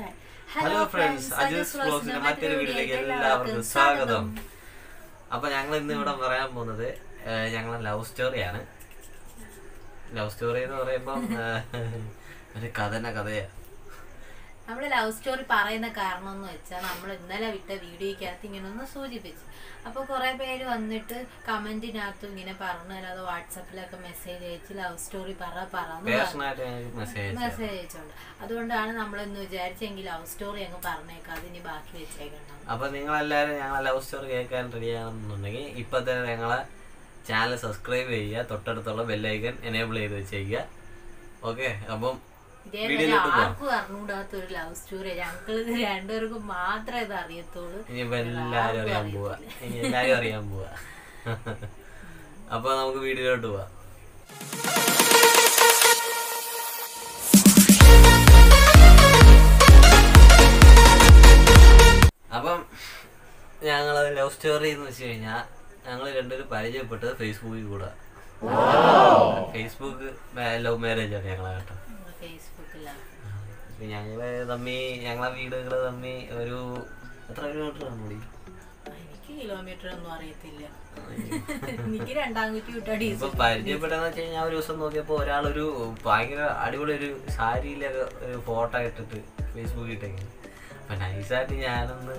Start hello friends Ajus വ്ലോഗ്സിന്റെ മറ്റൊരു വീഡിയോയിലേക്ക് എല്ലാവർക്കും സ്വാഗതം അപ്പൊ ഞങ്ങൾ ഇന്ന് ഇവിടെ പറയാൻ പോകുന്നത് ഏഹ്, ഞങ്ങളെ ലവ് സ്റ്റോറിയാണ് ലവ് സ്റ്റോറി എന്ന് പറയുമ്പം ഏഹ്, ഒരു കഥന കഥയാ നമ്മള് ലവ് സ്റ്റോറി പറയുന്ന കാരണം എന്ന് വെച്ചാൽ നമ്മൾ ഇന്നലെ വിട്ട വീഡിയോക്കകത്ത് ഇങ്ങനെ ഒന്ന് സൂചിപ്പിച്ചു അപ്പൊ കുറെ പേര് വന്നിട്ട് കമന്റിനകത്തും ഇങ്ങനെ പറഞ്ഞു അല്ലാതെ വാട്സപ്പിലൊക്കെ മെസ്സേജ് അയച്ച് ലവ് സ്റ്റോറി പറ പറ എന്ന് പറഞ്ഞു പേഴ്സണായിട്ട് ഞങ്ങൾക്ക് മെസ്സേജ് മെസ്സേജ് അയച്ചോണ്ട് അതുകൊണ്ടാണ് നമ്മൾ ഇന്ന് വിചാരിച്ചെങ്കിൽ ലവ് സ്റ്റോറി അങ്ങ് പറഞ്ഞേക്കാം അതിനി ബാക്കി വെച്ചേക്കണം അപ്പൊ നിങ്ങളെല്ലാവരും ഞങ്ങളെ ലവ് സ്റ്റോറി കേൾക്കാൻ റെഡി ആണെന്നുണ്ടെങ്കിൽ ഇപ്പൊ തന്നെ ഞങ്ങളെ ചാനൽ സബ്സ്ക്രൈബ് ചെയ്യുക തൊട്ടടുത്തുള്ള ബെല്ലൈക്കൻ എനേബിൾ ചെയ്ത് വെച്ചേക്കുക ഓക്കെ അപ്പം ഇതേപോലെ വീഡിയോയിലോട്ട് പോവാം ആർക്കും അറിഞ്ഞൂടാത്ത ഒരു ലവ് സ്റ്റോറി ഞങ്ങൾ ഇത് രണ്ടുപേർക്കും മാത്രമേ ഇത് അറിയത്തുള്ളൂ ഇനിയിപ്പോ എല്ലാരും അറിയാൻ പോവാ ഇനി എല്ലാരും അറിയാൻ പോവാ അപ്പൊ നമുക്ക് വീഡിയോയിലോട്ട് പോവാം അപ്പം ഞങ്ങളത് ലവ് സ്റ്റോറി എന്ന് വെച്ച് കഴിഞ്ഞാൽ ഞങ്ങൾ രണ്ടുപേരും പരിചയപ്പെട്ടത് ഫേസ്ബുക്കിൽ കൂടെ ഫേസ്ബുക്ക് ലവ് മാരേജ് ആണ് ഞങ്ങളെ കേട്ടോ ഫേസ്ബുക്കിലാണ് ഇപ്പൊ ഞങ്ങള് തമ്മി ഞങ്ങളെ വീടുകൾ തമ്മി ഒരു എത്ര കിലോമീറ്റർ ആണ് കൂടി എനിക്ക് കിലോമീറ്റർ ഒന്നും അറിയത്തില്ല എനിക്ക് രണ്ടാം കുറ്റി വിട്ടാ ഇപ്പൊ പരിചയപ്പെട്ടെന്ന് വെച്ച് കഴിഞ്ഞാൽ ഒരു ദിവസം നോക്കിയപ്പോ ഒരാളൊരു ഭയങ്കര അടിപൊളി ഒരു സാരിയിലൊക്കെ ഒരു ഫോട്ടോ ഇട്ടിട്ട് ഫേസ്ബുക്കിൽ ഇട്ടേക്ക് അപ്പൊ നൈസായിട്ട് ഞാനൊന്ന്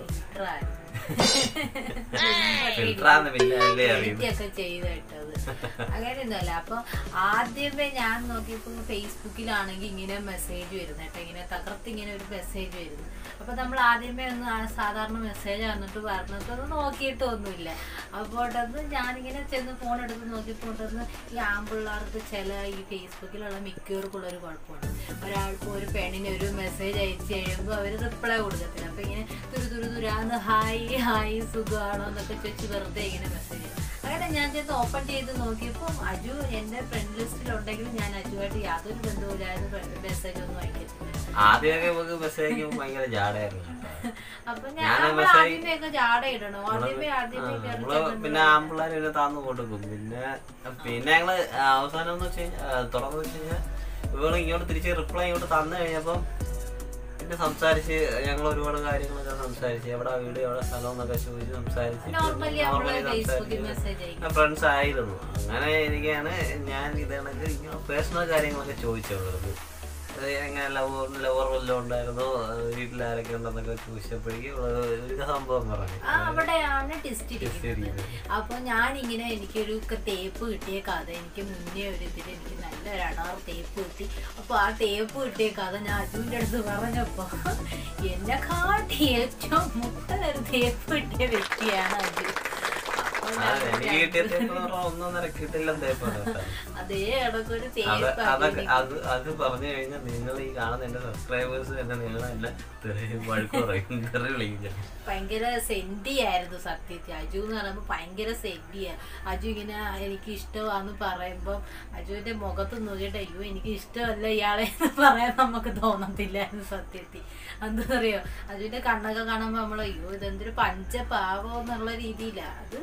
ഫിൽറ്ററാന്ന് പിന്നെ അല്ലേ അറിയുന്നത് ഒക്കെ ചെയ്ത് കേട്ടത് അങ്ങനെയൊന്നുമല്ല അപ്പൊ ആദ്യമേ ഞാൻ നോക്കിയപ്പോ ഫേസ്ബുക്കിലാണെങ്കിൽ ഇങ്ങനെ മെസ്സേജ് വരുന്നു കേട്ടോ ഇങ്ങനെ തകർത്ത് ഇങ്ങനെ ഒരു മെസ്സേജ് വരുന്നു അപ്പൊ നമ്മൾ ആദ്യമേ ഒന്ന് ആ സാധാരണ മെസ്സേജ് വന്നിട്ട് പറഞ്ഞിട്ടൊന്നും നോക്കിയിട്ടൊന്നുമില്ല അപ്പോട്ടന്ന് ഞാനിങ്ങനെ ചെന്ന് ഫോൺ എടുത്ത് നോക്കിയപ്പോട്ടന്ന് ഈ ആമ്പിള്ളേർക്ക് ചില ഈ ഫേസ്ബുക്കിലുള്ള മിക്കവർക്കുള്ള ഒരു കുഴപ്പമാണ് ഒരാൾക്ക് ഒരു പെണ്ണിന് ഒരു മെസ്സേജ് അയച്ചു കഴിയുമ്പോൾ അവർ റിപ്ലൈ കൊടുക്കത്തില്ല അപ്പൊ ഇങ്ങനെ തുരു തുരു തുരാന്ന് ഹായ് ഹായ് സുഖമാണോ എന്നൊക്കെ ചോദിച്ച് വെറുതെ ഇങ്ങനെ മെസ്സേജ് ചെയ്യും അങ്ങനെ ഞാൻ ചെന്ന് ഓപ്പൺ ചെയ്ത് നോക്കിയപ്പോൾ അജു എന്റെ ഫ്രണ്ട് ലിസ്റ്റിലുണ്ടെങ്കിലും ഞാൻ അജുവായിട്ട് യാതൊരു ബന്ധവുമില്ലായിരുന്നു മെസ്സേജ് ഒന്നും അയക്കത്തില്ല ആദ്യമൊക്കെ നമുക്ക് മെസ്സേജ് അയക്കുമ്പോൾ ഭയങ്കര ജാടായിരുന്നു കേട്ടോ. അപ്പൊ ഞാൻ ഞാൻ നമ്മൾ message- ആദ്യമേ ഒക്കെ ജാട ഇടണോ ആദ്യമേ ആ, ആദ്യമേ നമ്മള് പിന്നെ ആമ്പിള്ളേരെ പിന്നെ താന്ന് കൊടുക്കും പിന്നെ പിന്നെ ഞങ്ങള് അവസാനം എന്ന് വെച്ച് കഴിഞ്ഞാൽ തുറന്നു വെച്ച് കഴിഞ്ഞാൽ ഇവള് ഇങ്ങോട്ട് തിരിച്ച് റിപ്ലൈ ഇങ്ങോട്ട് തന്നു കഴിഞ്ഞപ്പം പിന്നെ സംസാരിച്ച് ഞങ്ങൾ ഒരുപാട് കാര്യങ്ങളൊക്കെ സംസാരിച്ച് എവിടെ വീട് എവിടെ സ്ഥലം എന്നൊക്കെ ചോദിച്ച് സംസാരിച്ച് നോർമലി നമ്മള് ഫേസ്ബുക്കിൽ മെസ്സേജ് അയക്കും ഫ്രണ്ട്സ് ആയിരുന്നു അങ്ങനെ എനിക്കാണ് ഞാൻ ഇത് കണക്ക് ഇങ്ങനെ പേഴ്സണൽ കാര്യങ്ങളൊക്കെ ചോദിച്ചത് അത് എങ്ങനെ ലവ് ലവർ വല്ലതും ഉണ്ടായിരുന്നോ വീട്ടിൽ ആരൊക്കെ ഉണ്ടെന്നൊക്കെ ചോദിച്ചപ്പോഴേക്കും ഒരു സംഭവം പറഞ്ഞു ആ അവിടെയാണ് ടിസ്റ്റ് ഇരിക്കുന്നത് ഇരിക്കുന്നത്. അപ്പൊ ഞാനിങ്ങനെ എനിക്കൊരു ക- തേപ്പ് കിട്ടിയ കഥ എനിക്ക് മുന്നേ ഒരു ഇതിൽ എനിക്ക് നല്ലൊരു അടാർ തേപ്പ് കിട്ടി അപ്പൊ ആ തേപ്പ് കിട്ടിയ കഥ ഞാൻ അജുവിന്റെ അടുത്ത് പറഞ്ഞപ്പോ എന്നെ കാട്ടി ഏറ്റവും മുട്ടനൊരു തേപ്പ് കിട്ടിയ വ്യക്തിയാണ് അജു അപ്പൊ ആ, ഞാൻ എനിക്ക് കിട്ടിയ തേപ്പ് എന്ന് പറഞ്ഞാൽ ഒന്നൊന്നര കിട്ടില്ല തേപ്പാണ് കേട്ടോ. അതേ കണക്കൊരു അത് തേപ്പ് അതൊക്കെ അത് അത് പറഞ്ഞു കഴിഞ്ഞാൽ നിങ്ങൾ ഈ കാണുന്ന എന്റെ സബ്സ്ക്രൈബേഴ്സ് തന്നെ നിങ്ങൾ എന്നെ തെറി വഴുക്ക് പറയും തെറി വിളിക്കും ചിലപ്പോൾ. ഭയങ്കര സെന്റി ആയിരുന്നു സത്യത്തിൽ അജു എന്ന് പറയുമ്പോൾ ഭയങ്കര സെന്റിയാ അജു ഇങ്ങനെ എനിക്ക് ഇഷ്ടമാന്ന് പറയുമ്പോൾ അജുവിന്റെ മുഖത്ത് നോക്കിയിട്ട് അയ്യോ എനിക്ക് ഇഷ്ടമല്ല ഇയാളെ എന്ന് പറയാൻ നമുക്ക് തോന്നത്തില്ലായിരുന്നു സത്യത്തിൽ എന്താ പറയുക അജുവിന്റെ കണ്ണൊക്കെ കാണുമ്പോൾ നമ്മൾ അയ്യോ ഇതെന്തൊരു പഞ്ചപാവം എന്നുള്ള രീതിയിലാണ് അത്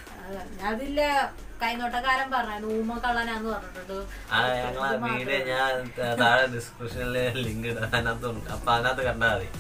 ആ, അതില്ല കൈനോട്ടക്കാരൻ പറഞ്ഞു ഊമ കള്ളനാന്ന് പറഞ്ഞിട്ടുണ്ട് ആ ഞങ്ങളെ വീഡിയോ ഞാൻ ത- താഴെ ഡിസ്ക്രിപ്ഷനിൽ ലിങ്ക് ഇടാം അതിനകത്തുണ്ട് അപ്പൊ അതിനകത്ത് കണ്ടാൽ മതി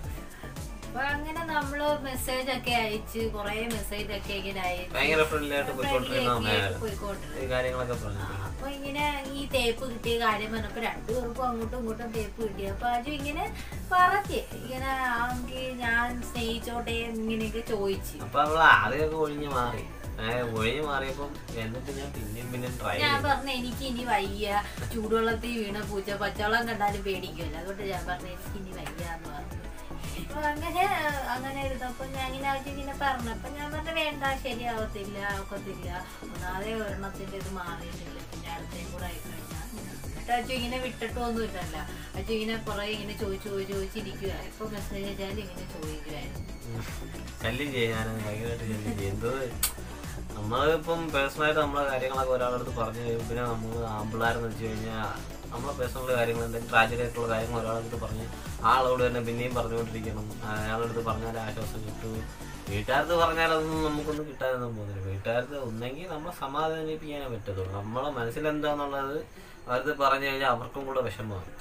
അപ്പൊ അങ്ങനെ നമ്മള് മെസ്സേജ് ഒക്കെ അയച്ച് കൊറേ മെസ്സേജ് ഒക്കെ ഇങ്ങനെ അയച്ച് ഭയങ്കര ഫ്രണ്ട്ലി ആയിട്ട് പോയിക്കൊണ്ടിരുന്ന അമ്മയാണ് പോയിക്കൊണ്ടിരുന്നു ഈ കാര്യങ്ങളൊക്കെ പറഞ്ഞു അപ്പൊ ഇങ്ങനെ ഈ തേപ്പ് കിട്ടിയ കാര്യം പറഞ്ഞപ്പോ രണ്ടുപേർക്കും അങ്ങോട്ടും ഇങ്ങോട്ടും തേപ്പ് കിട്ടി അപ്പൊ അജു ഇങ്ങനെ പറഞ്ഞ് ഇങ്ങനെ ആണെങ്കിൽ ഞാൻ സ്നേഹിച്ചോട്ടെ ഇങ്ങനെയൊക്കെ ചോദിച്ചു അപ്പൊ അവള് ആദ്യമൊക്കെ ഒഴിഞ്ഞു മാറി ഏഹ് ഒഴിഞ്ഞു മാറിയപ്പം എന്നിട്ട് ഞാൻ പിന്നെയും പിന്നെയും ട്രൈ ഞാൻ ചെയ്തു പറഞ്ഞു എനിക്ക് ഇനി വയ്യ ചൂടുവെള്ളത്തിൽ വീണ പൂച്ച പച്ചവെള്ളം കണ്ടാലും പേടിക്കുമല്ലോ അതുകൊണ്ട് ഞാൻ പറഞ്ഞു എനിക്ക് ഇനി വയ്യ എന്ന് പറഞ്ഞു അപ്പൊ അങ്ങനെ അങ്ങനെ ഇരുന്നപ്പോ ഞാൻ ഇങ്ങനെ ആവശ്യം ഇങ്ങനെ പറഞ്ഞപ്പോ ഞാൻ പറഞ്ഞു വേണ്ട ശരിയാവത്തില്ല ഒക്കത്തില്ല ഒന്നാതെ ഒരെണ്ണത്തിന്റെ ഇത് മാറിയിട്ടില്ല പിന്നെ അടുത്തേം കൂടെ ആയിക്കഴിഞ്ഞാൽ എന്നിട്ട് അച്ഛൻ ഇങ്ങനെ വിട്ടിട്ടൊന്നുമില്ലല്ല അച്ഛൻ ഇങ്ങനെ കുറെ ഇങ്ങനെ ചോദിച്ചു ചോദിച്ചു ചോദിച്ചിരിക്കുക എപ്പോ മെസ്സേജ് അയച്ചാലും ഇങ്ങനെ ചോദിക്കുമായിരുന്നു ഉം. ശല്യം ചെയ്യാനാണ് ഭയങ്കരമായിട്ട് ശല്യം ചെയ്യും എന്തോ നമ്മളിപ്പം പേഴ്സണലായിട്ട് നമ്മളെ കാര്യങ്ങളൊക്കെ ഒരാളടുത്ത് പറഞ്ഞു കഴിയും പിന്നെ നമ്മൾ ആമ്പിള്ളാരെന്ന് വെച്ച് കഴിഞ്ഞാൽ നമ്മളെ പേഴ്സണൽ കാര്യങ്ങൾ എന്തെങ്കിലും ട്രാജഡി ആയിട്ടുള്ള കാര്യങ്ങൾ ഒരാളടുത്ത് പറഞ്ഞ് ആളോട് തന്നെ പിന്നെയും പറഞ്ഞുകൊണ്ടിരിക്കണം അയാളടുത്ത് പറഞ്ഞാൽ ആശ്വാസം കിട്ടും വീട്ടുകാർക്ക് പറഞ്ഞാലൊന്നും നമുക്കൊന്നും കിട്ടാനൊന്നും പോകുന്നില്ല വീട്ടുകാർക്ക് ഒന്നെങ്കിൽ നമ്മളെ സമാധാനിപ്പിക്കാനേ പറ്റത്തുള്ളൂ നമ്മളെ മനസ്സിലെന്താന്നുള്ളത് അവർക്ക് പറഞ്ഞു കഴിഞ്ഞാൽ അവർക്കും കൂടെ വിഷമമാണ് അപ്പൊ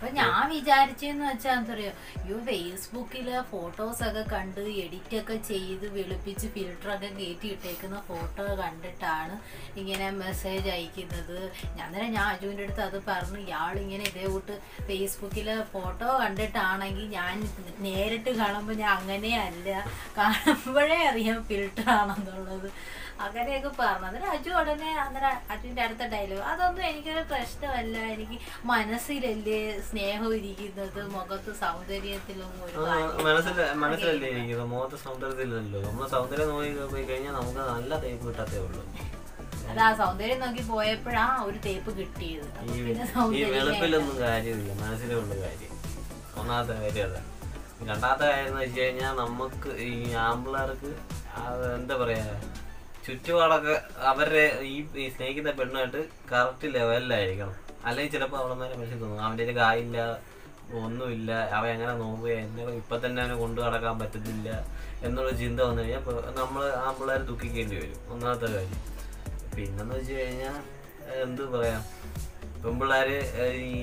അപ്പൊ ഞാൻ വിചാരിച്ചെന്ന് വെച്ചാൽ എന്തറിയോ യു ഫേസ്ബുക്കില് ഫോട്ടോസ് ഒക്കെ കണ്ട് എഡിറ്റ് ഒക്കെ ചെയ്ത് വെളുപ്പിച്ച് ഫിൽറ്റർ ഒക്കെ കയറ്റി ഇട്ടേക്കുന്ന ഫോട്ടോ കണ്ടിട്ടാണ് ഇങ്ങനെ മെസ്സേജ് അയക്കുന്നത് ഞാൻ അന്നേരം ഞാൻ അജുവിൻ്റെ അടുത്ത് അത് പറഞ്ഞു ഇയാൾ ഇങ്ങനെ ഇതേ കൂട്ട് ഫേസ്ബുക്കില് ഫോട്ടോ കണ്ടിട്ടാണെങ്കിൽ ഞാൻ നേരിട്ട് കാണുമ്പോൾ ഞാൻ അങ്ങനെയല്ല കാണുമ്പോഴേ അറിയാം ഫിൽറ്റർ ആണെന്നുള്ളത് അങ്ങനെയൊക്കെ പറഞ്ഞു അന്നേരം അജു ഉടനെ അന്നേരം അജുവിന്റെ അടുത്ത ഡയലോഗ് അതൊന്നും എനിക്കൊരു പ്രശ്നമല്ല എനിക്ക് മനസ്സിലല്ലേ സ്നേഹം ഇരിക്കുന്നത് മുഖത്ത് സൗന്ദര്യത്തിലും ഒരു കാര്യം. മനസ്സിൽ മനസ്സിലല്ലേ ഇരിക്കുന്നത് മുഖത്ത് സൗന്ദര്യത്തിലല്ലോ നമ്മള് സൗന്ദര്യം നോക്കി പോയി കഴിഞ്ഞാൽ നമുക്ക് നല്ല തേപ്പ് കിട്ടാത്തേ ഉള്ളൂ അത് ആ സൗന്ദര്യം നോക്കി പോയപ്പോഴാ ഒരു തേപ്പ് കിട്ടിയത് അപ്പൊ ഈ പിന്നെ ഈ സൗന്ദര്യം വെളുപ്പിലൊന്നും കാര്യമില്ല മനസ്സിലേ ഉള്ളു കാര്യം ഒന്നാമത്തെ കാര്യം അതാ രണ്ടാമത്തെ കാര്യം എന്ന് വെച്ച് കഴിഞ്ഞാൽ നമുക്ക് ഈ ആമ്പിള്ളേർക്ക് അത് എന്താ പറയാ ചുറ്റുപാടൊക്കെ അവരുടെ ഈ ഈ സ്നേഹിക്കുന്ന പെണ്ണുമായിട്ട് കറക്റ്റ് ലെവലിലായിരിക്കണം അല്ലെങ്കിൽ ചിലപ്പോൾ അവളമാരെ മനസ്സിൽ തോന്നും അവൻ്റെ കയ്യിൽ കായില്ല ഒന്നുമില്ല അവൻ എങ്ങനെ നോക്കുക എന്നെ ഇപ്പം തന്നെ അവനെ കൊണ്ടു നടക്കാൻ പറ്റത്തില്ല എന്നുള്ള ചിന്ത വന്നു കഴിഞ്ഞാൽ ഇപ്പോൾ നമ്മൾ ആമ്പിള്ളേർ ദുഃഖിക്കേണ്ടി വരും ഒന്നാമത്തെ കാര്യം പിന്നെന്ന് വെച്ച് കഴിഞ്ഞാൽ എന്ത് പറയാം പെൺപിള്ളേര് ഈ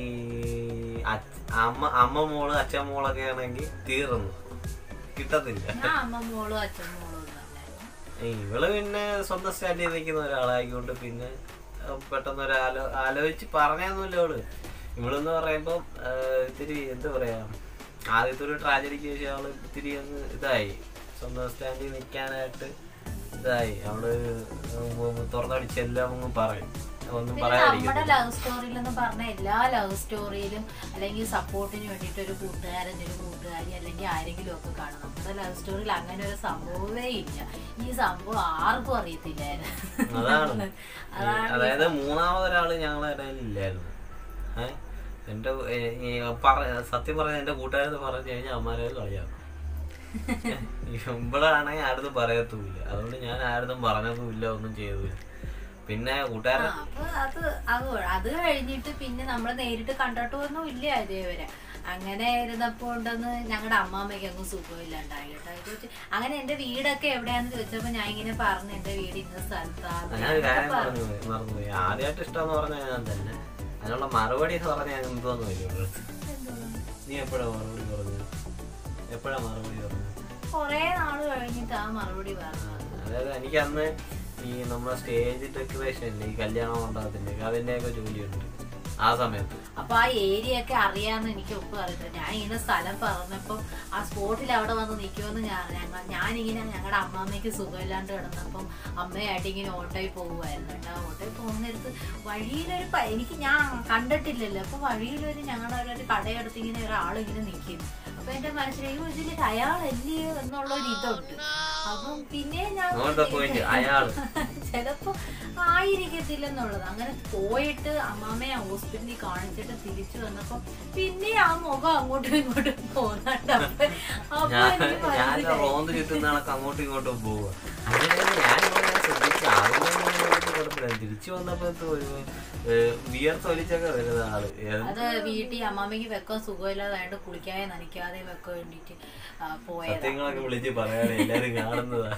അച്ഛ- അമ്മ അമ്മ മോള് അച്ഛൻ മോളൊക്കെ ആണെങ്കിൽ തീർന്നു കിട്ടത്തില്ല ഞാൻ അമ്മ മോളും അച്ഛൻ മോളും ഒന്നും അല്ലായിരുന്നു. ഇവള് പിന്നെ സ്വന്തം സ്റ്റാൻഡിൽ നിൽക്കുന്ന ഒരാളായിക്കൊണ്ട് പിന്നെ അഹ് പെട്ടെന്ന് ഒരു ആലോ ആലോചിച്ച് പറഞ്ഞൊന്നുമില്ല അവള് ഇവളെന്ന് പറയുമ്പം ആഹ് ഇത്തിരി എന്താ പറയാ ആദ്യത്തെ ഒരു ട്രാജഡിക്ക് ശേഷം അവള് ഇത്തിരി അങ്ങ് ഇതായി സ്വന്തം സ്റ്റാൻഡിൽ നിൽക്കാനായിട്ട് ഇതായി അവള് തുറന്നടിച്ച് എല്ലാം അങ്ങ് പറയും ഒന്നും പിന്നെ പറയാതിരിക്കും നമ്മുടെ ലവ് സ്റ്റോറിയിൽ എന്ന് പറഞ്ഞ എല്ലാ ലവ് സ്റ്റോറിയിലും അല്ലെങ്കിൽ സപ്പോർട്ടിന് വേണ്ടിയിട്ട് ഒരു കൂട്ടുകാരൻ ഒരു കൂട്ടുകാരി അല്ലെങ്കിൽ ആരെങ്കിലും ഒക്കെ കാണും നമ്മുടെ ലവ് സ്റ്റോറിയിൽ അങ്ങനെ ഒരു സംഭവമേ ഇല്ല ഈ സംഭവം ആർക്കും അറിയത്തില്ലായിരുന്നു അതാണ് അതാണ് അതായത് മൂന്നാമതൊരാള് ഞങ്ങളുടെ ഇടയിൽ ഇല്ലായിരുന്നു ഏഹ് എന്റെ ഏ- ഈ പറ- സത്യം പറഞ്ഞ എന്റെ കൂട്ടുകാരെന്ന് പറഞ്ഞു കഴിഞ്ഞാൽ അമ്മാരെ കളിയാക്കും ഇവളാണെങ്കിൽ ആരതും പറയത്തുമില്ല അതുകൊണ്ട് ഞാൻ ആരതും പറഞ്ഞതുമില്ല ഒന്നും ചെയ്തുമില്ല പിന്നെ കൂട്ടുകാരൻ ആ, അപ്പൊ അത് അത് കൊ- അത് കഴിഞ്ഞിട്ട് പിന്നെ നമ്മൾ നേരിട്ട് കണ്ടിട്ടൊന്നും ഇല്ല അതേവരെ അങ്ങനെ ഇരുന്നപ്പോ ഉണ്ടെന്ന് ഞങ്ങളുടെ അമ്മാമ്മയ്ക്ക് അങ്ങ് സുഖമില്ലാണ്ടായി കേട്ടോ ഇത് വെച്ച് അങ്ങനെ എന്റെ വീടൊക്കെ എവിടെയാന്ന് ചോദിച്ചപ്പോ ഞാൻ ഇങ്ങനെ പറഞ്ഞു എന്റെ വീട് ഇന്ന സ്ഥലത്താണ് ഞാൻ ഒരു കാര്യം പറഞ്ഞു പോയി മറന്നുപോയി ആദ്യമായിട്ട് ഇഷ്ടമെന്ന് പറഞ്ഞാൽ ഞാൻ തന്നെ അതിനുള്ള മറുപടി എന്ന് പറഞ്ഞാൽ ഞാൻ എന്തോന്ന് വരും നീ എപ്പോഴാ മറുപടി പറഞ്ഞത് എപ്പോഴാ മറുപടി പറഞ്ഞത് കൊറേ നാള് കഴിഞ്ഞിട്ട് ആ മറുപടി പറഞ്ഞു ആ, അതായത് എനിക്ക് അന്ന് ഈ നമ്മുടെ സ്റ്റേജ് ഡെക്കറേഷൻ ഇല്ലേ ഈ കല്യാണ മണ്ഡപത്തിന്റെ അതിന്റെയൊക്കെ ജോലിയുണ്ട് ആ സമയത്ത് അപ്പൊ ആ ഏരിയ ഒക്കെ അറിയാന്ന് എനിക്ക് ഒപ്പം അറിയത്തില്ല ഞാൻ ഇങ്ങനെ സ്ഥലം പറഞ്ഞപ്പോ ആ സ്പോട്ടിൽ അവിടെ വന്ന് നിൽക്കുമെന്ന് ഞാൻ ഞങ്ങൾ ഞാനിങ്ങനെ ഞങ്ങളുടെ അമ്മാമ്മയ്ക്ക് സുഖമില്ലാണ്ട് കിടന്നപ്പം അമ്മയായിട്ട് ഇങ്ങനെ ഓട്ടോയിൽ പോകുമായിരുന്നു കേട്ടോ ഓട്ടോയിൽ പോകുന്നിടത്ത് വഴിയിലൊരു പ- എനിക്ക് ഞാൻ കണ്ടിട്ടില്ലല്ലോ അപ്പൊ വഴിയിലൊരു ഞങ്ങളുടെ ഒരു കടയടുത്ത് ഇങ്ങനെ ഒരാൾ ഇങ്ങനെ നിൽക്കുന്നു അപ്പൊ എന്റെ മനസ്സിലേക്ക് ഇതിൽ അയാളല്ലേ എന്നുള്ള ഒരു ഇതുണ്ട് അപ്പം പിന്നെ ഞാൻ അങ്ങോട്ട് പോയിട്ട് അയാള് ചിലപ്പോ ആയിരിക്കത്തില്ലെന്നുള്ളത് അങ്ങനെ പോയിട്ട് അമ്മാമ്മയെ ഹോസ്പിറ്റലിൽ കാണിച്ചിട്ട് തിരിച്ചു വന്നപ്പോ പിന്നെ ആ മുഖം അങ്ങോട്ടും ഇങ്ങോട്ടും പോകുന്നുണ്ട് അപ്പൊ അപ്പൊ ഞാൻ എനിക്ക് ഞാൻ മനസ്സിലായി. റോന്ത് ചുറ്റുന്ന കണക്ക് അങ്ങോട്ടും ഇങ്ങോട്ടും പോവുക അങ്ങനെ ഞാൻ ഇങ്ങനെ ശ്രദ്ധിച്ചു ആദ്യം കുഴപ്പമില്ല തിരിച്ചു വന്നപ്പോ എന്തോ ഒരു വിയർത്തൊലിച്ചൊക്കെ വരുന്ന ആള് ഏത് അത് വീട്ടിൽ അമ്മാമ്മയ്ക്ക് വെക്കാൻ സുഖമില്ലാതായത് കുളിക്കാതെ നനയ്ക്കാതെ വെക്കാൻ വേണ്ടിട്ട് ആ, പോയതാ സത്യങ്ങളൊക്കെ വിളിച്ച് പറയാതെ എല്ലാരും കാണുന്നതാ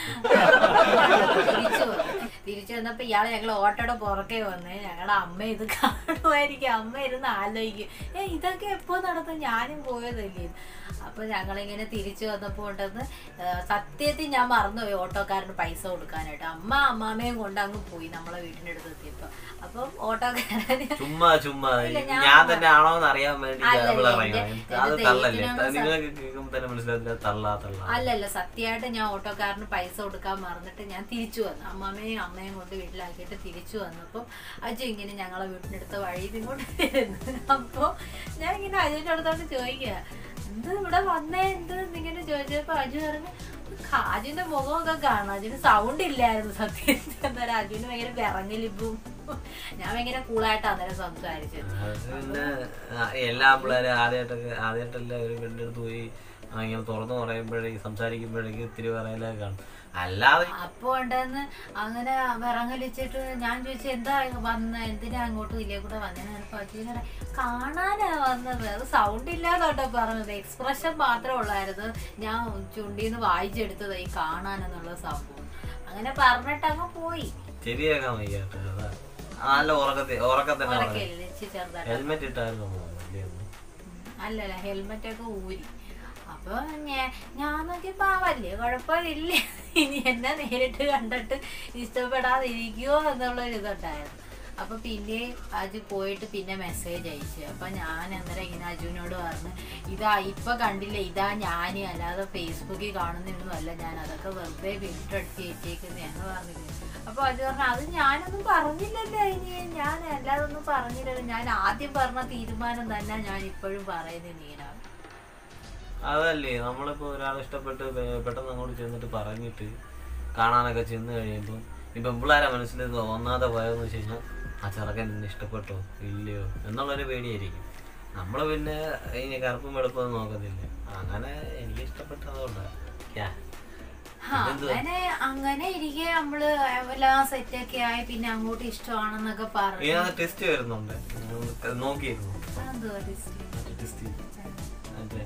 തിരിച്ചു വന്നു തിരിച്ചു വന്നപ്പോ ഇയാളെ ഞങ്ങൾ ഓട്ടോയുടെ പുറകെ വന്ന് ഞങ്ങളുടെ അമ്മ ഇത് കാണുമായിരിക്കും അമ്മ ഇരുന്ന് ആലോചിക്കും ഏ ഇതൊക്കെ എപ്പോ നടത്തും ഞാനും പോയതല്ലേ അപ്പൊ ഞങ്ങളിങ്ങനെ തിരിച്ചു വന്നപ്പോ ഉണ്ടെന്ന് ആ, സത്യത്തിൽ ഞാൻ മറന്നുപോയി ഓട്ടോക്കാരന് പൈസ കൊടുക്കാനായിട്ട് അമ്മ അമ്മാമ്മയും കൊണ്ട് അങ്ങ് പോയി നമ്മളെ വീട്ടിന്റെ അടുത്ത് എത്തിയപ്പോ അപ്പം ഓട്ടോക്കാരന് ചുമ്മാ ചുമ്മാ ഇല്ല, ഞാൻ ഞാൻ തന്നെ ആണോന്ന് അറിയാൻ വേണ്ടി അല്ലല്ല, അവള് എന്റെ- പറയുന്നത് എന്റെ അത് തള്ളല്ലേ ദൈവത്തിനാണ് നിങ്ങൾക്ക് കേൾക്കുമ്പോ തന്നെ മനസ്സിലാത്തില്ല തള്ളാ തള്ളാ അല്ലല്ല സത്യമായിട്ട് ഞാൻ ഓട്ടോക്കാരന് പൈസ കൊടുക്കാൻ മറന്നിട്ട് ഞാൻ തിരിച്ചു വന്നു അമ്മമ്മയും അമ്മയും കൊണ്ട് വീട്ടിലാക്കിയിട്ട് തിരിച്ചു വന്നപ്പോൾ അജു ഇങ്ങനെ ഞങ്ങളെ വീട്ടിനടുത്ത വഴി ഇങ്ങോട്ട് വരുന്നു അപ്പോൾ ഞാൻ ഇങ്ങനെ അജുവിൻ്റെ അടുത്തോട്ട് ചോദിക്കുക എന്ത് ഇവിടെ വന്നേ എന്ത് ഇങ്ങനെ ചോദിച്ചപ്പോൾ അജു പറഞ്ഞു അജുവിന്റെ മുഖമൊക്കെ കാണാം അജുവിന് സൗണ്ട് ഇല്ലായിരുന്നു സത്യം എന്തായാലും അജുവിന് ഭയങ്കര വിറങ്ങലിപ്പും ഞാൻ ഭയങ്കര കൂളായിട്ട് അന്നേരം സംസാരിച്ചത് അത് പിന്നെ ആ, എല്ലാ പിള്ളേരും ആദ്യമായിട്ടൊക്കെ ആദ്യമായിട്ടല്ല ഒരു പെണ്ണിന്റെ അടുത്ത് പോയി ആ, ഇങ്ങനെ തുറന്നു പറയുമ്പോഴേക്ക് സംസാരിക്കുമ്പോഴേക്ക് ഇത്തിരി പറയലൊക്കെ കാണും അല്ലാതെ അപ്പൊ ഉണ്ടെന്ന് അങ്ങനെ വിറങ്ങലിച്ചിട്ട് ഞാൻ ചോദിച്ചു എന്താ വന്ന എന്തിനാ അങ്ങോട്ടും ഇല്ലേ കൂടെ വന്നേന്ന് പറഞ്ഞ കാണാനാ വന്നത് അത് സൗണ്ട് ഇല്ലാതോട്ടോ പറഞ്ഞത് എക്സ്പ്രഷൻ മാത്രമേ ഉള്ളായിരുന്നു ഞാൻ ചുണ്ടിന്ന് വായിച്ചെടുത്തത് ഈ കാണാനെന്നുള്ള സംഭവം അങ്ങനെ പറഞ്ഞിട്ട് അങ്ങ് പോയി ശരിയാക്കാൻ വയ്യാട്ടോ അതാ ആ, നല്ല ഉറക്കത്തെ ഉറക്കത്തന്നെ ഉറക്കല്ലേ ചെറുതായിട്ട് ഹെൽമെറ്റ് ഇട്ടായിരുന്നു തോന്നുന്നു, ഇല്ലേ ഒന്ന്? അല്ലല്ല ഹെൽമെറ്റ് ഒക്കെ ഊരി അപ്പൊ ഞാ- ഞാൻ നോക്കിയപ്പോ ആ വലിയ കുഴപ്പമില്ല ഇനി എന്നെ നേരിട്ട് കണ്ടിട്ട് ഇഷ്ടപ്പെടാതിരിക്കുവോ എന്നുള്ളൊരു ഇതുണ്ടായിരുന്നു അപ്പൊ പിന്നെ അജു പോയിട്ട് പിന്നെ മെസ്സേജ് അയച്ചു അപ്പൊ ഞാൻ അന്നേരം ഇങ്ങനെ അജുവിനോട് പറഞ്ഞു ഇതാ ഇപ്പൊ കണ്ടില്ല ഇതാ ഞാൻ അല്ലാതെ ഫേസ്ബുക്കിൽ കാണുന്നൊന്നും അല്ല ഞാൻ അതൊക്കെ വെറുതെ ഫിൽറ്റർ അടിച്ച് വെച്ചേക്കുന്നതെന്ന് പറഞ്ഞില്ല അപ്പൊ അജു പറഞ്ഞു അത് ഞാനൊന്നും പറഞ്ഞില്ലല്ലോ ഇനി ഞാൻ അല്ലാതെ ഒന്നും പറഞ്ഞില്ലല്ലോ ഞാൻ ആദ്യം പറഞ്ഞ തീരുമാനം തന്നെ ഞാൻ ഇപ്പോഴും പറയുന്നത് നീനാണ് അതല്ലേ നമ്മളിപ്പോ ഒരാൾ ഇഷ്ടപ്പെട്ട് പെ- പെട്ടെന്ന് അങ്ങോട്ട് ചെന്നിട്ട് പറഞ്ഞിട്ട് കാണാനൊക്കെ ചെന്ന് കഴിയുമ്പോൾ ഈ പെമ്പിളാരെ മനസ്സിൽ ഒന്നാതെ പോയതെന്ന് വെച്ച് കഴിഞ്ഞാൽ ആ ചെറുക്കൻ നിന്നെ ഇഷ്ടപ്പെട്ടോ ഇല്ലയോ എന്നുള്ളൊരു പേടിയായിരിക്കും നമ്മൾ പിന്നെ ഇനി കറുപ്പും വെളുപ്പൊന്നും നോക്കത്തില്ല അങ്ങനെ എനിക്ക് ഇഷ്ടപ്പെട്ടതുകൊണ്ടാണ് യാ ആ, അങ്ങനെ അങ്ങനെ ഇരിക്കെ നമ്മള് എല്ലാം സെറ്റൊക്കെ ആയി പിന്നെ അങ്ങോട്ട് ഇഷ്ടമാണെന്നൊക്കെ പറഞ്ഞു ഇതിനകത്ത് ടെസ്റ്റ് വരുന്നുണ്ട് ഉം, നോക്കിയിരുന്നു അതെന്തുവാ twist? മറ്റേ ടെസ്റ്റ് അതെ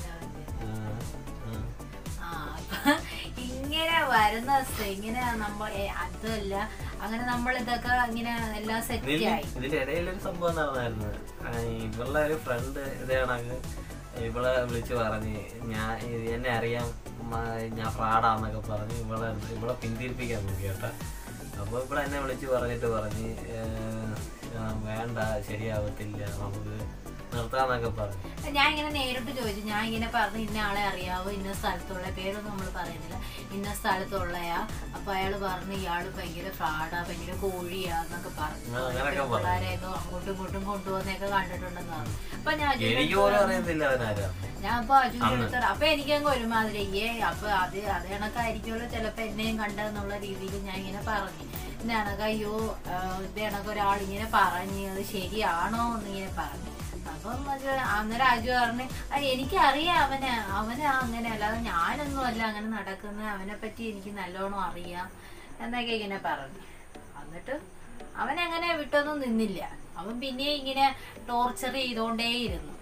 ആ, ആ. ആ, അപ്പൊ ഇങ്ങനെ വരുന്ന സ്ഥ- ഇങ്ങനെ നമ്മ ഏ, അതല്ല അങ്ങനെ നമ്മൾ ഇതൊക്കെ ഇങ്ങനെ എല്ലാം സെറ്റ് ഇതിൽ- ആയി ഇതിന്റെ ഇടയിലൊരു സംഭവം നടന്നായിരുന്നു ആ, ഇവളുടെ ഒരു ഫ്രണ്ട് ഇതേ കണക്ക് ഇവളെ വിളിച്ച് പറഞ്ഞ് ഞാൻ ഇത് എന്നെ അറിയാം ഉമ്മ, ഞാൻ ഫ്രാഡാന്നൊക്കെ പറഞ്ഞ് ഇവളെ ഇവളെ പിന്തിരിപ്പിക്കാൻ നോക്കി കേട്ടാ അപ്പോൾ ഇവിടെ എന്നെ വിളിച്ച് പറഞ്ഞിട്ട് പറഞ്ഞ് ഏഹ്, ആ, വേണ്ട ശരിയാവത്തില്ല നമുക്ക് നിർത്താന്നൊക്കെ പറഞ്ഞു ഞാൻ ഇങ്ങനെ നേരിട്ട് ചോദിച്ചു ഞാൻ ഇങ്ങനെ പറഞ്ഞു ഇന്ന ആളെ അറിയാവോ ഇന്ന സ്ഥലത്തുള്ള പേരൊന്നും നമ്മൾ പറയുന്നില്ല ഇന്ന സ്ഥലത്തുള്ളയാ അപ്പൊ അയാള് പറഞ്ഞു ഇയാള് ഭയങ്കര ഫ്രാഡാ ഭയങ്കര കോഴിയാ എന്നൊക്കെ പറഞ്ഞു ആ, അങ്ങനെയൊക്കെ പറഞ്ഞു. പിള്ളേരെയൊക്കെ അങ്ങോട്ടും ഇങ്ങോട്ടും കൊണ്ടുപോകുന്നൊക്കെ കണ്ടിട്ടുണ്ടെന്ന് പറഞ്ഞു അപ്പൊ ഞാൻ അജുവിന്റെ എനിക്ക് പോലും അറിയത്തില്ല അവനാരാന്ന് ഞാൻ അപ്പൊ അജുവിന്റെ അടുത്ത് അപ്പൊ എനിക്കങ്ങ് ഒരുമാതിരി ഏ അപ്പൊ അത് അത് കണക്കായിരിക്കുമല്ലോ ചിലപ്പോ എന്നെയും കണ്ടെന്നുള്ള രീതിയിൽ ഞാൻ ഇങ്ങനെ പറഞ്ഞു ഇത് കണക്ക് അയ്യോ ആ, ഇത് കണക്ക് ഒരാൾ ഇങ്ങനെ പറഞ്ഞ് അത് ശരിയാണോ എന്ന് ഇങ്ങനെ പറഞ്ഞു അപ്പം അത് അന്നേരം അജു പറഞ്ഞു "ആ, എനിക്കറിയാം അവനെ അവന് അങ്ങനെ അല്ലാതെ ഞാനൊന്നും അല്ല അങ്ങനെ നടക്കുന്നത് അവനെ പറ്റി എനിക്ക് നല്ലോണം അറിയാം എന്നൊക്കെ ഇങ്ങനെ പറഞ്ഞു എന്നിട്ട് അവൻ അങ്ങനെ വിട്ടൊന്നും നിന്നില്ല അവൻ പിന്നെ ഇങ്ങനെ ടോർച്ചർ ചെയ്തോണ്ടേയിരുന്നു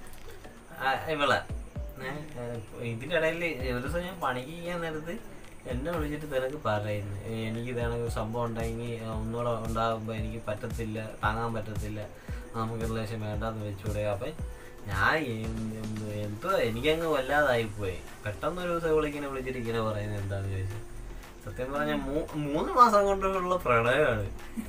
ആ, ഇവളെ ഏ, ഏ, ഇതിന്റെ ഇടയിൽ ഒരു ദിവസം ഞാൻ പണിക്ക് ചെയ്യാൻ നേരത്ത് എന്നെ വിളിച്ചിട്ട് തിരക്ക് പറയുന്നു ഏ, എനിക്ക് ഇതാണ് സംഭവം ഉണ്ടെങ്കിൽ ഒന്നുകൂടെ ഉണ്ടാകുമ്പോൾ എനിക്ക് പറ്റത്തില്ല താങ്ങാൻ പറ്റത്തില്ല നമുക്ക് റിലേഷൻ വേണ്ടാന്ന് വെച്ചൂടെ അപ്പം ഞാൻ എന്ത് എന്ത് എന്തോ എനിക്കങ്ങ് വല്ലാതായിപ്പോയി പെട്ടെന്ന് ഒരു ദിവസം ഇവളിങ്ങനെ വിളിച്ചിട്ട് ഇങ്ങനെ പറയുന്നത് എന്താന്ന് ചോദിച്ചു സത്യം പറഞ്ഞ മൂന്ന് മാസം കൊണ്ടുള്ള പ്രണയമാണ്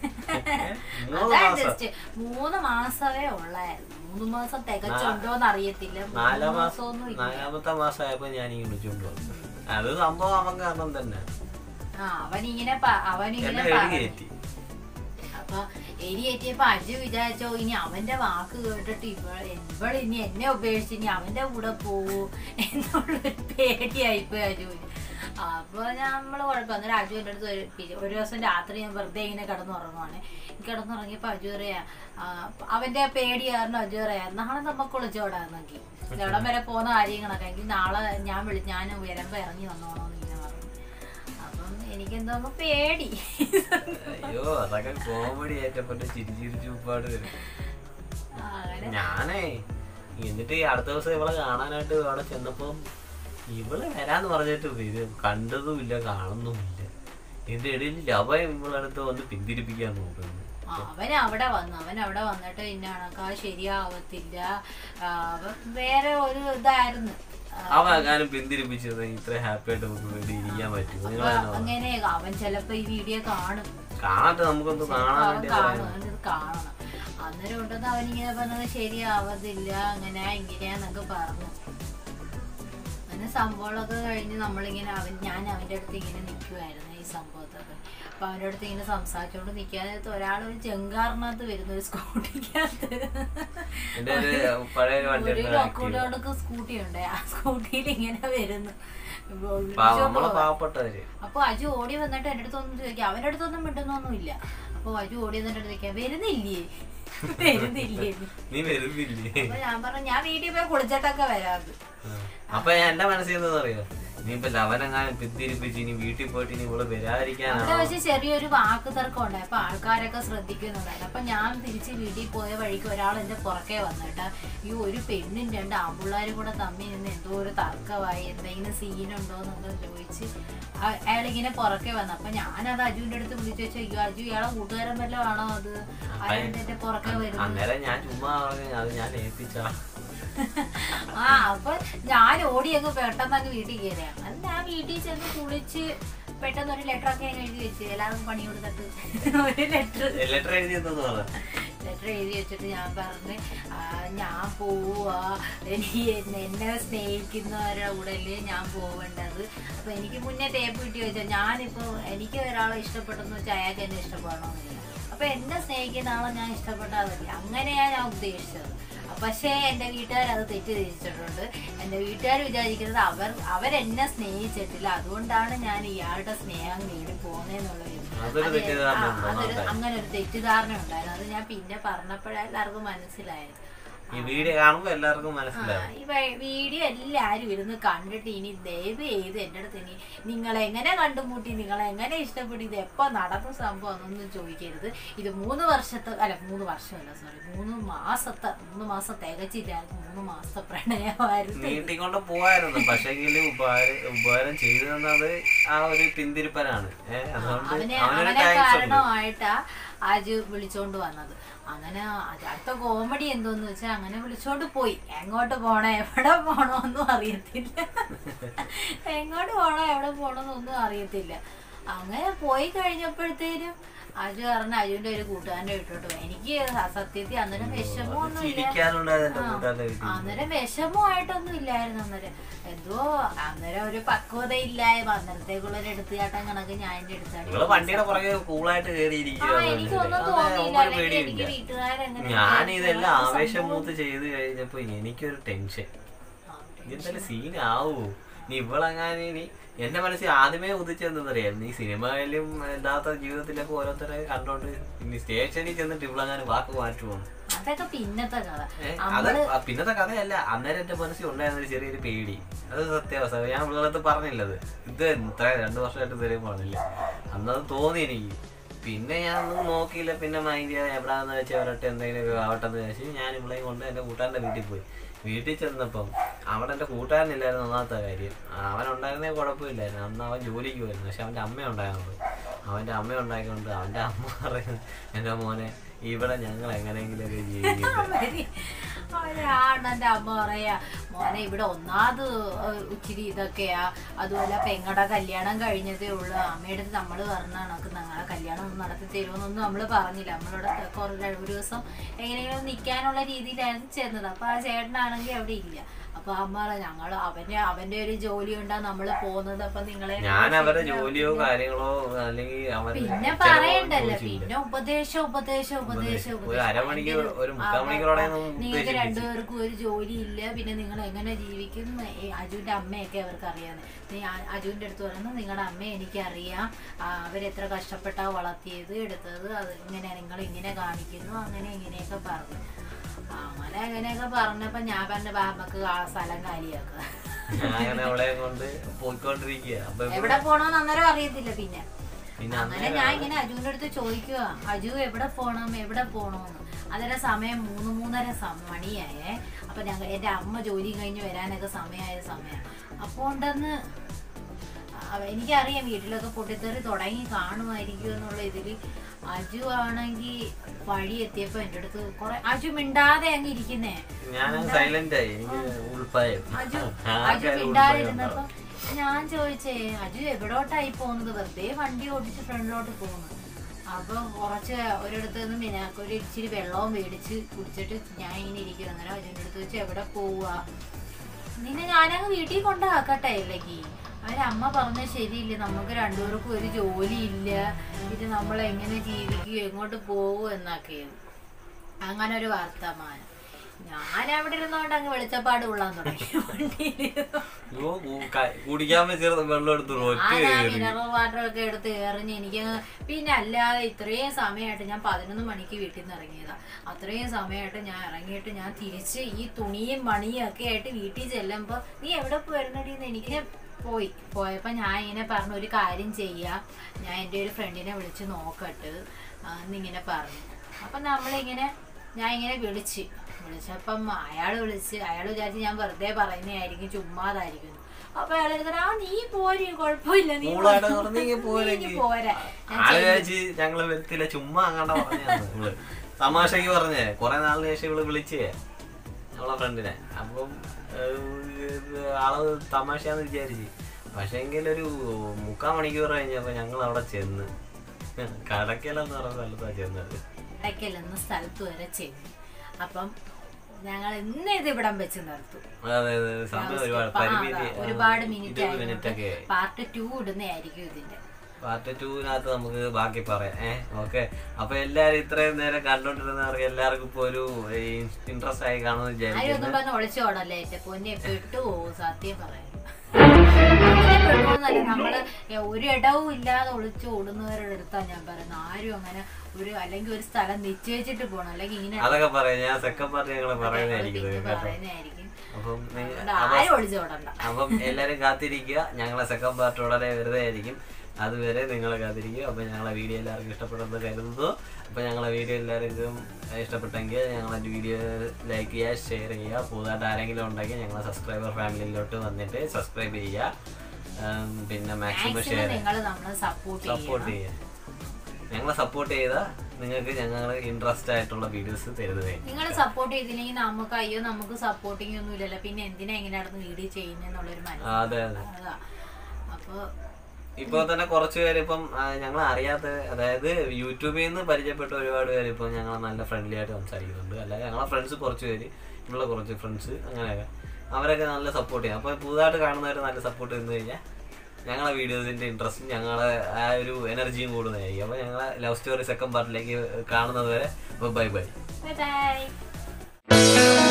മൂന്ന് അതാ മാസം just മൂന്ന് മാസമേ ഉള്ളായിരുന്നു മൂന്ന് മാസം തികച്ചുണ്ടോന്ന് അറിയത്തില്ല മൂന്ന് നാലാം മാസം മാസമൊന്നും ഇല്ല നാലാമത്തെ മാസമായപ്പോ ഞാൻ ഈ വിളിച്ചോണ്ട് വന്നു അത് സംഭവം അവൻ കാരണം തന്നെ ആ അവനിങ്ങനെ പ- അവനിങ്ങനെ എന്നെ വെടി പറഞ്ഞു. കയറ്റി അപ്പൊ എരിയേറ്റിയപ്പോ അജു വിചാരിച്ചോ ഇനി അവന്റെ വാക്ക് കേട്ടിട്ട് ഇവൾ ഇവൾ ഇനി എന്നെ ഉപേക്ഷിച്ച് ഇനി അവന്റെ കൂടെ പോവൂ എന്നുള്ളൊരു പേടിയായിപ്പോയി അജുവിന് അപ്പൊ നമ്മള് കുഴപ്പം അന്നേരം അജു എൻ്റെ അടുത്ത് ഒരു പി- ഒരു ദിവസം രാത്രി ഞാൻ വെറുതെ ഇങ്ങനെ കിടന്നുറങ്ങുവാണ് കിടന്നുറങ്ങിയപ്പോ അജു പറയാ ആ, അവന്റെ പേടി കാരണം അജു പറയാ നാളെ നമുക്ക് ഒളിച്ചോടാന്നെങ്കിൽ ഇവിടം വരെ പോകുന്ന കാര്യങ്ങളൊക്കെ എങ്കിൽ നാളെ ഞാൻ വിളി ഞാൻ ഉയരുമ്പോ ഇറങ്ങി വന്നോളാം ഇങ്ങനെ പറഞ്ഞു അപ്പം എനിക്കെന്തോ അങ്ങ് പേടി അയ്യോ അതൊക്കെ കോമഡി ആയിട്ടപ്പെട്ട് ചിരി ചിരിച്ചു ഉപ്പാട് വരും അങ്ങനെ ഞാനേ എന്നിട്ട് ഈ അടുത്ത ദിവസം ഇവളെ കാണാനായിട്ട് അവിടെ ചെന്നപ്പോ ഇവള് വരാന്ന് പറഞ്ഞിട്ട് ഇത് കണ്ടതുമില്ല കാണുന്നുമില്ല ഇതിന്റെ ഇടയിൽ ലവ ഇവളടുത്ത് വന്ന് പിന്തിരിപ്പിക്കാൻ നോക്കുന്നു ആ, അവൻ അവിടെ വന്നു അവൻ അവിടെ വന്നിട്ട് പിന്നെ കണക്കാ ശരിയാവത്തില്ല ആ, അവൻ വേറെ ഒരു ഇതായിരുന്നു ആ, അവ എങ്ങാനും പിന്തിരിപ്പിച്ചത് ഇത്ര ഹാപ്പി ആയിട്ട് നമുക്ക് വേണ്ടി ഇരിക്കാൻ പറ്റും നിങ്ങൾ അപ്പൊ അങ്ങനെ അവൻ ചിലപ്പോ ഈ വീഡിയോ കാണും കാണട്ടെ നമുക്കൊന്ന് കാണാൻ അവൻ വേണ്ടി കാണും അവനത് കാണണം അന്നേരം ഉണ്ടെന്ന് അവനിങ്ങനെ പറഞ്ഞത് ശരിയാവത്തില്ല അങ്ങനെ ഇങ്ങനെയാന്നൊക്കെ പറഞ്ഞു അങ്ങനെ സംഭവങ്ങളൊക്കെ കഴിഞ്ഞ് നമ്മളിങ്ങനെ അവൻ ഞാൻ അവൻ്റെ അടുത്ത് ഇങ്ങനെ നിൽക്കുമായിരുന്നു ഈ സംഭവത്തൊക്കെ അപ്പൊ അവൻ്റെ അടുത്ത് ഇങ്ങനെ സംസാരിച്ചുകൊണ്ട് നിൽക്കാനകത്ത് ഒരാൾ ഒരു ചെങ്കാറിനകത്ത് വരുന്നു ഒരു സ്കൂട്ടിക്കകത്ത് എന്റെ ഒരു പഴയ വണ്ടി ഒരു ഉണ്ടായിരുന്നു. ലോക്കോടൊക്കെ സ്കൂട്ടി ഉണ്ട് ആ സ്കൂട്ടിയിൽ ഇങ്ങനെ വരുന്നു പാവം, നമ്മളെ പാവപ്പെട്ടവര് അപ്പൊ അജു ഓടി വന്നിട്ട് എൻ്റെ അടുത്തൊന്നും ചോദിക്കാം അവൻ്റെ അടുത്തൊന്നും മിണ്ടുന്നൊന്നുമില്ല അപ്പൊ അജു ഓടി വന്നിട്ട് എൻ്റെ അടുത്ത് ചോദിക്കാം വരുന്നില്ലേ വരുന്നില്ലേ നീ വരുന്നില്ലേ അപ്പൊ ഞാൻ പറഞ്ഞു ഞാൻ വീട്ടിൽ പോയി കുളിച്ചിട്ടൊക്കെ വരാത് ആ. അപ്പൊ ഞാൻ എന്റെ മനസ്സിൽ എന്താ അറിയോ ഇനിയിപ്പൊ ലവനെങ്ങാനും പിന്തിരിപ്പിച്ച് ഇനി വീട്ടിൽ പോയിട്ട് ഇനി ഇവള് അവിടെ വരാതിരിക്കാനാണോ വെച്ച് ചെറിയൊരു വാക്ക് തർക്കം ഉണ്ടായി അപ്പൊ ആൾക്കാരൊക്കെ ശ്രദ്ധിക്കുന്നുണ്ടായിരുന്നു അപ്പൊ ഞാൻ തിരിച്ച് വീട്ടിൽ പോയ വഴിക്ക് ഒരാൾ എന്റെ പുറകെ വന്നിട്ട് ഈ ഒരു പെണ്ണും രണ്ട് ആമ്പിള്ളാരും കൂടെ തമ്മിൽ നിന്ന് എന്തോ ഒരു തർക്കമായി എന്തെങ്കിലും സീനുണ്ടോ എന്നൊക്കെ ചോദിച്ച് അ- അയാളിങ്ങനെ പുറകെ വന്നു അപ്പൊ ഞാനത് അജുവിന്റെ അടുത്ത് വിളിച്ചു വെച്ചു അയ്യോ അജു ഇയാളെ കൂട്ടുകാരൻ വല്ലതും ആണോ അത് അയാളുടെ എന്റെ പുറകെ വരുന്നത് അന്നേരം ഞാൻ ചുമ്മാ പറഞ്ഞു അത് ഞാൻ ഏൽപ്പിച്ച ആ അപ്പൊ ഞാൻ ഓടി അങ്ങ് പെട്ടെന്ന് അങ്ങ് വീട്ടിൽ കയറി അങ്ങനെ ഞാൻ വീട്ടിൽ ചെന്ന് കുളിച്ച് പെട്ടെന്ന് ഒരു ലെറ്റർ ഒക്കെ അങ്ങ് എഴുതി വെച്ച് എല്ലാവർക്കും പണി കൊടുത്തിട്ട് ഒരു ലെറ്റർ ലെറ്റർ എഴുതിയെന്നു പറ ലെറ്റർ എഴുതി വെച്ചിട്ട് ഞാൻ പറഞ്ഞ് ആ, ഞാൻ പോവാ എനിക്ക് എന്നെ- എന്നെ സ്നേഹിക്കുന്നവരുടെ കൂടെ അല്ലേ ഞാൻ പോവേണ്ടത് അപ്പൊ എനിക്ക് മുന്നേ തേപ്പ് കിട്ടി വെച്ചാൽ ഞാനിപ്പോ എനിക്ക് ഒരാളെ ഇഷ്ടപ്പെട്ടെന്ന് വെച്ചാൽ അയാൾക്ക് എന്നെ ഇഷ്ടപ്പെടണമെന്നില്ല അപ്പൊ എന്നെ സ്നേഹിക്കുന്ന ആളെ ഞാൻ ഇഷ്ടപ്പെട്ടാൽ മതി അങ്ങനെയാ ഞാൻ ഉദ്ദേശിച്ചത് പക്ഷേ എൻ്റെ വീട്ടുകാർ അത് തെറ്റിദ്ധരിച്ചിട്ടുണ്ട് എൻ്റെ വീട്ടുകാർ വിചാരിക്കുന്നത് അവർ അവരെന്നെ സ്നേഹിച്ചിട്ടില്ല അതുകൊണ്ടാണ് ഞാൻ ഇയാളുടെ സ്നേഹം നേടി പോകുന്നതെന്നുള്ളത് അതൊരു അത് തെറ്റിദ്ധാരണ ആ, ഉണ്ടോ അതൊരു ഒന്നാമത്തെ? അങ്ങനെ ഒരു തെറ്റിദ്ധാരണ ഉണ്ടായിരുന്നു അത് ഞാൻ പിന്നെ പറഞ്ഞപ്പോഴാണ് എല്ലാവർക്കും മനസ്സിലായത് ഈ വീഡിയോ കാണുമ്പോ എല്ലാവർക്കും ആ, മനസ്സിലാവും ഈ വ- വീഡിയോ എല്ലാരും ഇരുന്ന് കണ്ടിട്ട് ഇനി ദയവ് ചെയ്ത് എൻ്റെ അടുത്ത് ഇനി നിങ്ങൾ എങ്ങനെ കണ്ടുമുട്ടി നിങ്ങൾ എങ്ങനെ ഇഷ്ടപ്പെട്ടു ഇത് എപ്പോ നടന്ന സംഭവം എന്നൊന്നും ചോദിക്കരുത് ഇത് മൂന്ന് വർഷത്തെ അല്ല മൂന്ന് വർഷമല്ല സോറി മൂന്ന് മാസത്തെ മൂന്ന് മാസം തികച്ചില്ലായിരുന്നു മൂന്ന് മാസത്തെ പ്രണയമായിരുന്നു നീട്ടിക്കൊണ്ട് പോവായിരുന്നു പക്ഷെങ്കിൽ ഉപകാരം ഉപകാരം ചെയ്തു തന്നത് ആ ഒരു പിന്തിരിപ്പനാണ് ഏഹ് അതുകൊണ്ട് അവനെ അവനൊരു അവനെ താങ്ക്സ് ഉണ്ട് കാരണമായിട്ടാ ആജു വിളിച്ചോണ്ട് വന്നത് അങ്ങനെ അത് അടുത്ത കോമഡി എന്തോന്ന് വെച്ചാൽ അങ്ങനെ വിളിച്ചോണ്ട് പോയി എങ്ങോട്ട് പോണോ എവിടെ പോണോ ഒന്നും അറിയത്തില്ല എങ്ങോട്ട് പോണോ എവിടെ പോണോന്നൊന്നും അറിയത്തില്ല അങ്ങനെ പോയി കഴിഞ്ഞപ്പോഴത്തേനും അജു പറഞ്ഞ അജുവിന്റെ ഒരു കൂട്ടുകാരൻ്റെ വീട്ടോട്ട് പോയി എനിക്ക് സത്യത്തിൽ അന്നേരം വിഷമമൊന്നും ഇല്ല ചിരിക്കാനുണ്ടായത് എന്റെ ആ, കൂട്ടുകാരുടെ വീട്ടിൽ അന്നേരം വിഷമമായിട്ടൊന്നും ഇല്ലായിരുന്നു അന്നേരം എന്തോ അന്നേരം ഒരു പക്വത ഇല്ലായ്മ അന്നേരത്തേക്കുള്ള ഒരു എടുത്തുചാട്ടം കണക്ക് ഞാൻ എന്റെ നിങ്ങള് എടുത്താടി വണ്ടിയുടെ പുറകെ കൂളായിട്ട് കയറി ആ എനിക്കൊന്നും തോന്നിയില്ല അല്ലെങ്കിൽ എനിക്ക് വീട്ടുകാരെങ്ങനെ ഞാൻ ഇതെല്ലാം ആവേശം മൂത്ത് ചെയ്ത് കഴിഞ്ഞപ്പോ എനിക്കൊരു ടെൻഷൻ ഇതെന്തായാലും സീനാവൂ നീ ഇവളെങ്ങാനും ഇനി എന്റെ മനസ്സിൽ ആദ്യമേ ഉദിച്ചെന്നറിയാം നീ സിനിമയിലും യഥാർത്ഥ ജീവിതത്തിലൊക്കെ ഓരോരുത്തരെ കണ്ടോണ്ട് ഇനി സ്റ്റേഷനിൽ ചെന്നിട്ട് ഇവളെങ്ങാനും വാക്ക് മാറ്റുമോ അതൊക്കെ പിന്നത്തെ കഥ ഏ, അത് ആ പിന്നത്തെ കഥയല്ല അന്നേരം എന്റെ മനസ്സിൽ ഉണ്ടായിരുന്ന ഒരു ചെറിയൊരു പേടി അത് സത്യാവസ്ഥ ഞാൻ ഇവളത്ത് പറഞ്ഞില്ലത് ഇത് ഇത്ര രണ്ടു വർഷമായിട്ട് ഇതുവരെയും പറഞ്ഞില്ല അന്നത് തോന്നി എനിക്ക് പിന്നെ ഞാൻ ഒന്നും നോക്കിയില്ല പിന്നെ മൈൻഡ് ചെയ്യാതെ എവിടാന്ന് വെച്ചാൽ വരട്ടെ എന്തെങ്കിലും ആവട്ടെ എന്ന് വെച്ച് ഞാൻ ഇവളെയും കൊണ്ട് എൻ്റെ കൂട്ടുകാരൻ്റെ വീട്ടിൽ പോയി വീട്ടിൽ ചെന്നപ്പം അവിടെ എൻ്റെ കൂട്ടുകാരനില്ലായിരുന്നു ഒന്നാമത്തെ കാര്യം അവൻ ഉണ്ടായിരുന്നേ കുഴപ്പമില്ലായിരുന്നു അന്ന് അവൻ ജോലിക്ക് പോയിരുന്നു പക്ഷെ അവൻ്റെ അമ്മ ഉണ്ടായിരുന്നു അവൻ്റെ അമ്മ ഉണ്ടായിക്കൊണ്ട് അവൻ്റെ അമ്മ പറയുന്നു എൻ്റെ മോനെ ഇവിടെ ഞങ്ങൾ എങ്ങനെയെങ്കിലുമൊക്കെ ജീവിക്കും അവരാണെന്റെ അമ്മ പറയാ മോനെ ഇവിടെ ഒന്നാമത് ഏഹ് ഇച്ചിരി ഇതൊക്കെയാ അതുപോലെ പെങ്ങടെ കല്യാണം കഴിഞ്ഞതേ ഉള്ളൂ അമ്മയുടെ അടുത്ത് നമ്മള് പറഞ്ഞ കണക്ക് ഞങ്ങളെ കല്യാണം ഒന്നും നടത്തി തരുമെന്നൊന്നും നമ്മള് പറഞ്ഞില്ല നമ്മളിവിടെ കുറേ ഒരു ദിവസം എങ്ങനെയെങ്കിലും നിൽക്കാനുള്ള രീതിയിലായിരുന്നു ചെന്നത് അപ്പൊ ആ ചേട്ടനാണെങ്കിൽ അവിടെ ഇല്ല അപ്പൊ അമ്മ പറയാ ഞങ്ങൾ അവന് അവന്റെ ഒരു ജോലി ഉണ്ടാ നമ്മള് പോകുന്നത് അപ്പൊ നിങ്ങളെ ഞാൻ അവരുടെ ജോലിയോ കാര്യങ്ങളോ അല്ലെങ്കിൽ അവൻ പിന്നെ ചെലവോ പറയണ്ടല്ലോ ചോദിച്ചില്ല. പിന്നെ ഉപദേശം ഉപദേശം ഉപദേശം ഒരു അരമണിക്കൂർ ഒരു മുക്കാൽ മണിക്കൂറോടെ ഒന്നും നിങ്ങൾക്ക് ഉദ്ദേശിപ്പിച്ചു. രണ്ടുപേർക്കും ഒരു ജോലി ഇല്ല പിന്നെ നിങ്ങൾ എങ്ങനെ ജീവിക്കും ഈ അജുവിന്റെ അമ്മയൊക്കെ അവർക്ക് അറിയാന്ന് നീ ആ- അജുവിന്റെ അടുത്ത് പറയുന്നത് നിങ്ങളുടെ അമ്മ എനിക്കറിയാം ആ, അവരെത്ര കഷ്ടപ്പെട്ടാ വളർത്തിയത് എടുത്തത് അത് ഇങ്ങനെ നിങ്ങൾ ഇങ്ങനെ കാണിക്കുന്നു അങ്ങനെ ഇങ്ങനെയൊക്കെ പറഞ്ഞു അങ്ങനെ അങ്ങനെയൊക്കെ പറഞ്ഞപ്പോ ഞാൻ പറഞ്ഞ ബാബക്ക് ആ സ്ഥലം കാലിയാക്കുക ഞാൻ അങ്ങനെ അവളെ കൊണ്ട് പോയിക്കൊണ്ടിരിക്കുക അപ്പൊ ഇവള് എവിടെ പോണോന്ന് അന്നേരം അറിയത്തില്ല പിന്നെ പിന്നെ അങ്ങനെ ഞാൻ ഇങ്ങനെ അജുവിന്റെ അടുത്ത് ചോദിക്കുക അജു എവിടെ പോണം എവിടെ പോണോന്ന് അന്നേരം സമയം മൂന്ന് മൂന്നര സം- മണിയായേ അപ്പൊ ഞങ്ങൾ എന്റെ അമ്മ ജോലി കഴിഞ്ഞ് വരാനൊക്കെ സമയമായ സമയം അപ്പോൾ ഉണ്ടെന്ന് അവ- എനിക്കറിയാം വീട്ടിലൊക്കെ പൊട്ടിത്തെറി തുടങ്ങി കാണുമായിരിക്കും എന്നുള്ള ഇതില് അജു ആണെങ്കിൽ വഴി എത്തിയപ്പോ എൻ്റെ അടുത്ത് കുറെ അജു മിണ്ടാതെ അങ്ങ് ഇരിക്കുന്നേ ഞാൻ സൈലന്റ് ആയി എനിക്ക് ഉൾപ്പായം അജു അജു ആൾക്കാര് മിണ്ടാതിരുന്നപ്പോ ഞാൻ ചോദിച്ചേ അജു എവിടോട്ടായി പോകുന്നത് വെറുതെ വണ്ടി ഓടിച്ച് ഫ്രണ്ടിലോട്ട് പോകുന്നു അപ്പൊ കുറച്ച് ഒരിടത്ത് നിന്ന് മിനാക്ക് ഒരു ഇച്ചിരി വെള്ളവും മേടിച്ച് കുടിച്ചിട്ട് ഞാൻ ഇങ്ങനെ ഇരിക്കും അന്നേരം അജുവിന്റെ അടുത്ത് വെച്ച് എവിടെ പോവാ നിന്നെ ഞാനങ്ങ് വീട്ടിൽ കൊണ്ടാക്കട്ടെ ഇല്ലെങ്കിൽ അവരമ്മ പറഞ്ഞ ശരിയില്ല നമുക്ക് രണ്ടുപേർക്കും ഒരു ജോലി ഇല്ല ഇത് നമ്മൾ എങ്ങനെ ജീവിക്കും എങ്ങോട്ട് പോകും എന്നൊക്കെയാണ് അങ്ങനെ ഒരു വർത്തമാനം ഞാൻ അവിടെ ഇരുന്നോണ്ട് അങ്ങ് വെളിച്ചപ്പാട് കൊള്ളാൻ തുടങ്ങി വണ്ടിയിലിരുന്നു. അയ്യോ, കു- ക- കുടിക്കാൻ വെച്ചിരുന്ന വെള്ളം എടുത്ത് ആ റൊറ്റ ഞാൻ കയറി മിനറൽ വാട്ടർ ഒക്കെ എടുത്ത് എറിഞ്ഞ് എനിക്ക് പിന്നെ അല്ലാതെ ഇത്രയും സമയമായിട്ട് ഞാൻ പതിനൊന്ന് മണിക്ക് വീട്ടിൽ നിന്ന് ഇറങ്ങിയതാ അത്രയും സമയമായിട്ട് ഞാൻ ഇറങ്ങിയിട്ട് ഞാൻ തിരിച്ച് ഈ തുണിയും മണിയും ഒക്കെ ആയിട്ട് വീട്ടിൽ ചെല്ലുമ്പോ നീ എവിടെ പോയിരുന്നടിയെന്ന് എനിക്ക് പോയി പോയപ്പോ ഞാൻ ഇങ്ങനെ പറഞ്ഞു ഒരു കാര്യം ചെയ്യാം ഞാൻ എൻ്റെ ഒരു ഫ്രണ്ടിനെ വിളിച്ച് നോക്കട്ട് ആ, എന്നിങ്ങനെ പറഞ്ഞു അപ്പൊ നമ്മളിങ്ങനെ ഞാൻ ഇങ്ങനെ വിളിച്ച് വിളിച്ചപ്പം അയാൾ വിളിച്ച് അയാൾ വിചാരിച്ച് ഞാൻ വെറുതെ പറയുന്നതായിരിക്കും ചുമ്മാതായിരിക്കും അപ്പൊ അയാൾ എടുത്തിട്ട് ആ നീ പോര് കുഴപ്പമില്ല നീ കൂളായിട്ട് പോ. പറഞ്ഞ് നീ പോരെങ്കി. നീ പോരെ ഞാൻ ആള് ചെയ്യും. വിചാരിച്ച് ഞങ്ങള് വരത്തില്ല ചുമ്മാ അങ്ങാണ്ട പറഞ്ഞാണ് ഇവള് തമാശക്ക് പറഞ്ഞേ കൊറേ നാളിന് ശേഷം ഇവള് വിളിച്ചേ നമ്മളെ ഫ്രണ്ടിനെ അപ്പം ഏഹ്, ആള് തമാശയാന്ന് വിചാരിച്ച് പക്ഷെ എങ്കിലൊരു മുക്കാൽ മണിക്കൂർ കഴിഞ്ഞപ്പോൾ ഞങ്ങൾ അവിടെ ചെന്ന് കടക്കലെന്ന് പറഞ്ഞ സ്ഥലത്താണ് ചെന്നത് ഇടയ്ക്കൽ എന്ന സ്ഥലത്ത് വരെ ചെന്നു അപ്പം ഞങ്ങൾ ഇന്ന് ഇത് ഇവിടം വെച്ച് നിർത്തും അതെ അതെ സമയം ഒരുപാട് ആ, പരിമിതി അതാ, ഒരുപാട് മിനിറ്റ് ഇരുപത് മിനിറ്റ് ഒക്കെ ആയി പാർട്ട് ടു ഇടുന്നതായിരിക്കും ഇതിന്റെ പാർട്ട് ടൂവിനകത്ത് നമുക്ക് ബാക്കി പറയാം ഏഹ് ഓക്കെ അപ്പൊ എല്ലാരും ഇത്രയും നേരം കണ്ടോണ്ടിരുന്നവർക്ക് എല്ലാവർക്കും ഇപ്പൊ ഒരു ഇൻട്രസ്റ്റ് ആയി കാണുമെന്ന് ആരും വിചാരിക്കുന്നു ഒന്നും പറഞ്ഞ് ഒളിച്ചോടല്ലേ എന്റെ പൊന്നെ പെട്ടു പോവും സത്യം പറയാം അങ്ങനെ പെട്ടുപോകുന്നല്ല നമ്മള് ഒരു ഇടവും ഇല്ലാതെ ഒളിച്ചു ഓടുന്നവരുടെ അടുത്താ ഞാൻ പറയുന്നത് ആരും അങ്ങനെ ഒരു അല്ലെങ്കിൽ ഒരു സ്ഥലം നിശ്ചയിച്ചിട്ട് പോകണം അല്ലെങ്കിൽ ഇങ്ങനെ അതൊക്കെ പറയാം ഞാൻ സെക്കൻഡ് പാർട്ട് ഞങ്ങൾ പറയുന്നതായിരിക്കും ഇത് കേട്ടോ പറയുന്നതായിരിക്കും അപ്പം നി- അതുകൊണ്ട് ആരും ഒളിച്ചോടണ്ട അപ്പം എല്ലാരും കാത്തിരിക്കുക ഞങ്ങളെ സെക്കൻഡ് പാർട്ട് ഉടനെ വരുന്നതായിരിക്കും അതുവരെ നിങ്ങൾ കാത്തിരിക്കുക അപ്പം ഞങ്ങളെ വീഡിയോ എല്ലാവർക്കും ഇഷ്ടപ്പെടുന്നത് കരുതുന്നു അപ്പം ഞങ്ങളെ വീഡിയോ എല്ലാവർക്കും ഇഷ്ടപ്പെട്ടെങ്കിൽ ഞങ്ങളെ വീഡിയോ ലൈക്ക് ചെയ്യുക ഷെയർ ചെയ്യുക പുതുതായിട്ട് ആരെങ്കിലും ഉണ്ടെങ്കിൽ ഞങ്ങളെ സബ്സ്ക്രൈബർ ഫാമിലിയിലോട്ട് വന്നിട്ട് സബ്സ്ക്രൈബ് ചെയ്യുക ഉം, പിന്നെ മാക്സിമം മാക്സിമം ഷെയർ നിങ്ങൾ നമ്മളെ സപ്പോർട്ട് സപ്പോർട്ട് ചെയ്യണം ചെയ്യുക ഞങ്ങളെ സപ്പോർട്ട് ചെയ്താൽ നിങ്ങൾക്ക് ഞങ്ങൾ ഇൻട്രസ്റ്റ് ആയിട്ടുള്ള വീഡിയോസ് തരുന്നതായിരിക്കും നിങ്ങൾ സപ്പോർട്ട് ചെയ്തില്ലെങ്കിൽ നമുക്ക് അയ്യോ നമുക്ക് സപ്പോർട്ടിങ് ഒന്നും ഇല്ലല്ലോ പിന്നെ എന്തിനാ എങ്ങനെ നടന്ന് വീഡിയോ ചെയ്യുന്നെന്നുള്ളൊരു ആ, മനസ്സിലാവും അതെ അതെ അതാ അപ്പൊ ഇപ്പൊ തന്നെ കുറച്ച് പേര് ഇപ്പം ഞങ്ങൾ അറിയാത്ത അതായത് യൂട്യൂബിൽ നിന്ന് പരിചയപ്പെട്ട ഒരുപാട് പേര് ഇപ്പം ഞങ്ങൾ നല്ല ഫ്രണ്ട്ലി ആയിട്ട് സംസാരിക്കുന്നുണ്ട് അല്ലാതെ ഞങ്ങളെ ഫ്രണ്ട്സ് കുറച്ച് പേര് ഉള്ള കുറച്ച് ഫ്രണ്ട്സ് അങ്ങനെയൊക്കെ അവരൊക്കെ നല്ല സപ്പോർട്ട് ചെയ്യും അപ്പോൾ പുതുതായിട്ട് കാണുന്നവർ നല്ല സപ്പോർട്ട് ചെയ്തു കഴിഞ്ഞാൽ ഞങ്ങളെ വീഡിയോസിന്റെ ഇൻട്രസ്റ്റും ഞങ്ങളെ ആ ഒരു എനർജിയും കൂടുന്നതായിരിക്കും അപ്പോൾ ഞങ്ങളെ ലവ് സ്റ്റോറി സെക്കൻഡ് പാർട്ടിലേക്ക് കാണുന്നത് വരെ ബൈ ബൈ ബൈ ബൈ